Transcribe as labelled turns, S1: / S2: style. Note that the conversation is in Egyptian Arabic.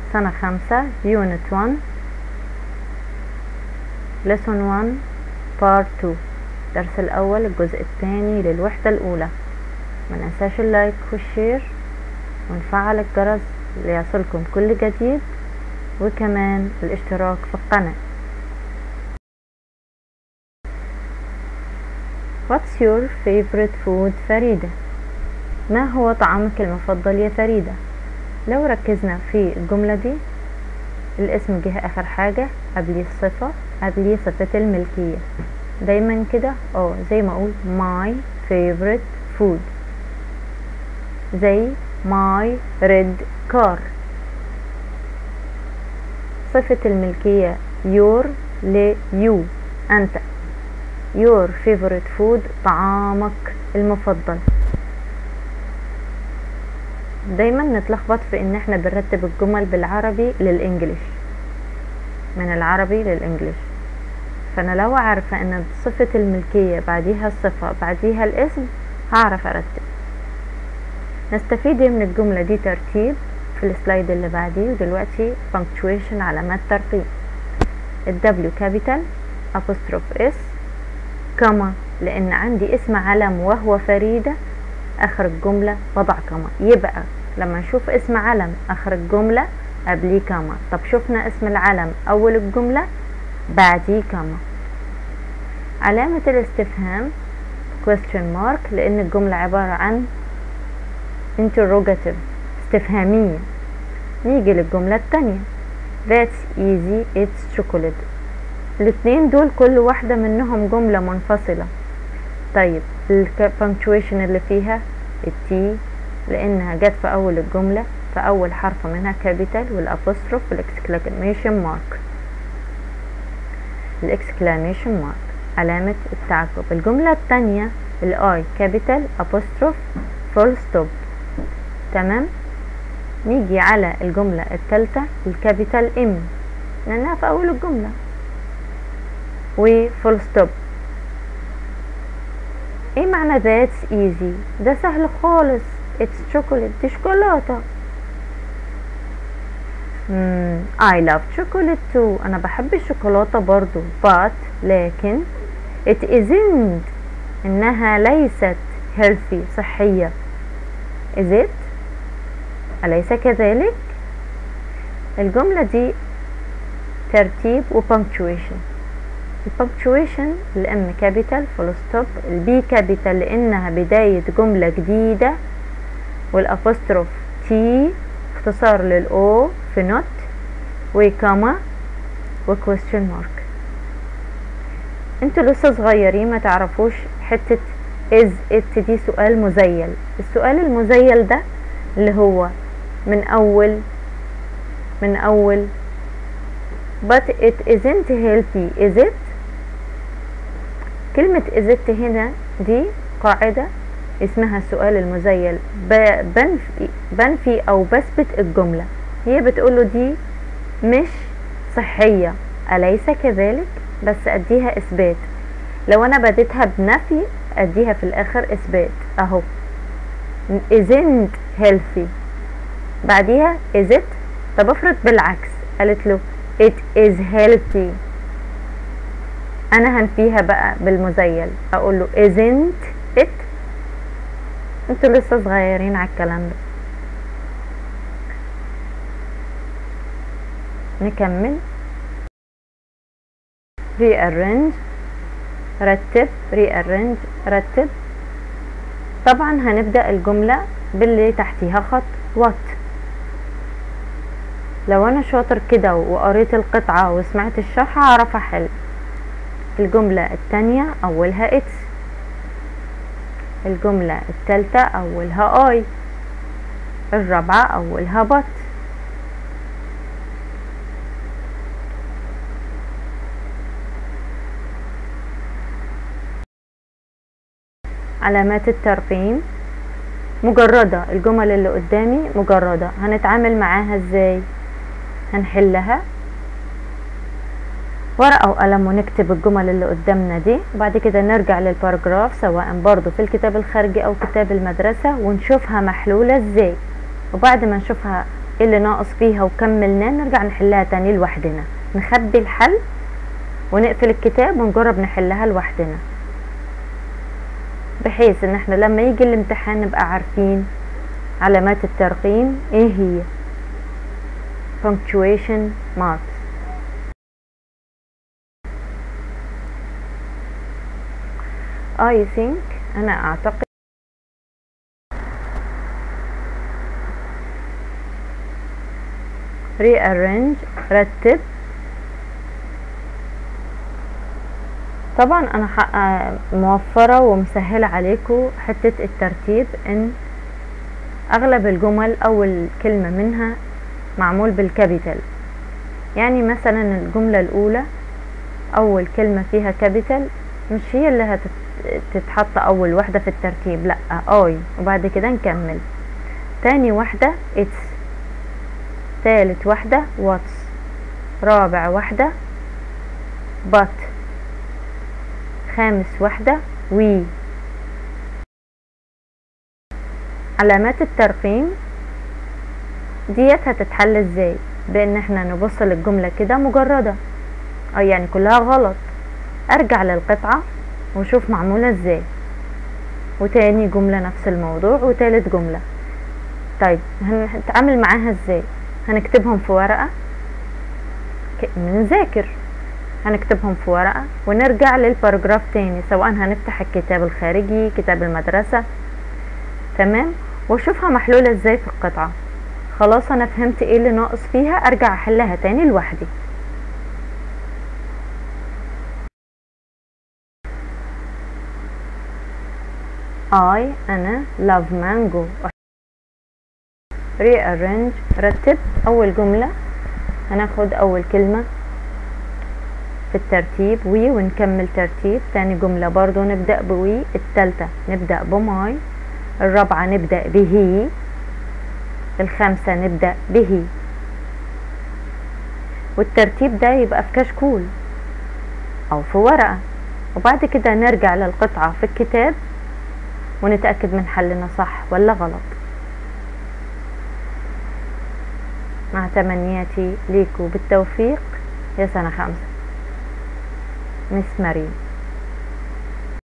S1: سنة خمسة يونت 1 lesson 1 part 2 الدرس الأول الجزء الثاني للوحدة الأولى ما ننساش اللايك والشير ونفعل الجرس ليصلكم كل جديد وكمان الاشتراك في القناة What's your favorite food فريدة؟ ما هو طعامك المفضل يا فريدة؟ لو ركزنا في الجملة دي الاسم جه آخر حاجة قبليه الصفة قبليه صفة الملكية دايما كده اه زي ما اقول my favorite food زي my red car صفة الملكية your ل you أنت your favorite food طعامك المفضل دايما نتلخبط في ان احنا بنرتب الجمل بالعربي للانجليش من العربي للانجليش فانا لو عارفة ان صفة الملكية بعديها الصفة بعديها الاسم هعرف ارتب نستفيد من الجملة دي ترتيب في السلايد اللي بعديه ودلوقتي punctuation علامات ترتيب الدبليو كابيتال apostrophe اس كما لان عندي اسم علم وهو فريدة اخر الجملة وضع كما يبقى لما نشوف اسم علم اخر الجملة قبليه كما طب شفنا اسم العلم اول الجملة بعديه كما علامة الاستفهام question mark لان الجملة عبارة عن interrogative استفهامية نيجي للجملة التانية that's easy it's chocolate الاتنين دول كل واحدة منهم جملة منفصلة طيب البنكتويشن اللي فيها التي لانها جت في اول الجملة فاول حرف منها كابيتال والابوستروف والاكسكلاميشن مارك الاكسكلاميشن مارك علامة التعجب الجملة التانية الاي كابيتال ابوستروف فول ستوب تمام نيجي على الجملة التالتة الكابيتال ام لانها في اول الجملة وفول ستوب ايه معنى that's easy ده سهل خالص it's chocolate دي شوكولاتة مم. I love chocolate too انا بحب الشوكولاتة برضو but لكن it isn't انها ليست healthy صحية is it أليس كذلك الجملة دي ترتيب و punctuation البنكتويشن الام كابيتال فول ستوب البي كابيتال لانها بداية جملة جديدة والابوستروف تي اختصار للاو في نوت وكما وكويستشن مارك انتوا لسه صغيرين ما تعرفوش حتة از ات دي سؤال مزيل السؤال المزيل ده اللي هو من اول من اول but it isn't healthy is it كلمة إزت هنا دي قاعدة اسمها السؤال المزيل بنفي, بنفي أو بثبت الجملة هي بتقوله دي مش صحية أليس كذلك بس أديها إثبات لو أنا بديتها بنفي أديها في الآخر إثبات أهو isn't healthy بعديها is it طب افرض بالعكس قالت له it is healthy انا هنفيها بقى بالمزيل اقول له isn't it انتوا لسه صغيرين على الكلام ده نكمل rearrange رتب rearrange رتب طبعا هنبدأ الجملة باللي تحتيها خط what لو انا شاطر كده وقريت القطعة وسمعت الشرح هعرف احل الجملة التانية أولها إكس الجملة التالتة أولها آي الرابعة أولها بط علامات الترقيم مجردة الجمل اللي قدامي مجردة هنتعامل معاها ازاي هنحلها ورقة وقلم ونكتب الجمل اللي قدامنا دي وبعد كده نرجع للباراجراف سواء برضو في الكتاب الخارجي او كتاب المدرسة ونشوفها محلولة ازاي وبعد ما نشوفها ايه اللي ناقص فيها وكملناه نرجع نحلها تاني لوحدنا نخبي الحل ونقفل الكتاب ونجرب نحلها لوحدنا بحيث ان احنا لما يجي الامتحان نبقى عارفين علامات الترقيم ايه هي punctuation marks I think أنا أعتقد rearrange رتب طبعا انا موفرة ومسهلة عليكم حتة الترتيب ان اغلب الجمل اول كلمة منها معمول بالكابيتال يعني مثلا الجملة الاولى اول كلمة فيها كابيتال مش هي اللي هتتحط اول واحدة في الترتيب لا اي وبعد كده نكمل تاني واحدة اتس تالت واحدة واتس رابع واحدة but خامس واحدة وي علامات الترقيم ديت هتتحل ازاي بان احنا نبص للجملة كده مجردة او يعني كلها غلط ارجع للقطعة واشوف معمولة ازاي وتاني جملة نفس الموضوع وتالت جملة طيب هنتعامل معاها ازاي هنكتبهم في ورقة نذاكر هنكتبهم في ورقة ونرجع للباراجراف تاني سواء هنفتح الكتاب الخارجي كتاب المدرسة تمام واشوفها محلولة ازاي في القطعة خلاص انا فهمت ايه اللي ناقص فيها ارجع احلها تاني لوحدي I أنا love mango rearrange رتب أول جملة هناخد أول كلمة في الترتيب وي ونكمل ترتيب تاني جملة برضو نبدأ بوي التالتة نبدأ بماي الرابعة نبدأ به الخامسة نبدأ به والترتيب ده يبقى في كشكول أو في ورقة وبعد كده نرجع للقطعة في الكتاب ونتأكد من حلنا صح ولا غلط مع تمنياتي ليكوا بالتوفيق يا سنة خمسة مس مريم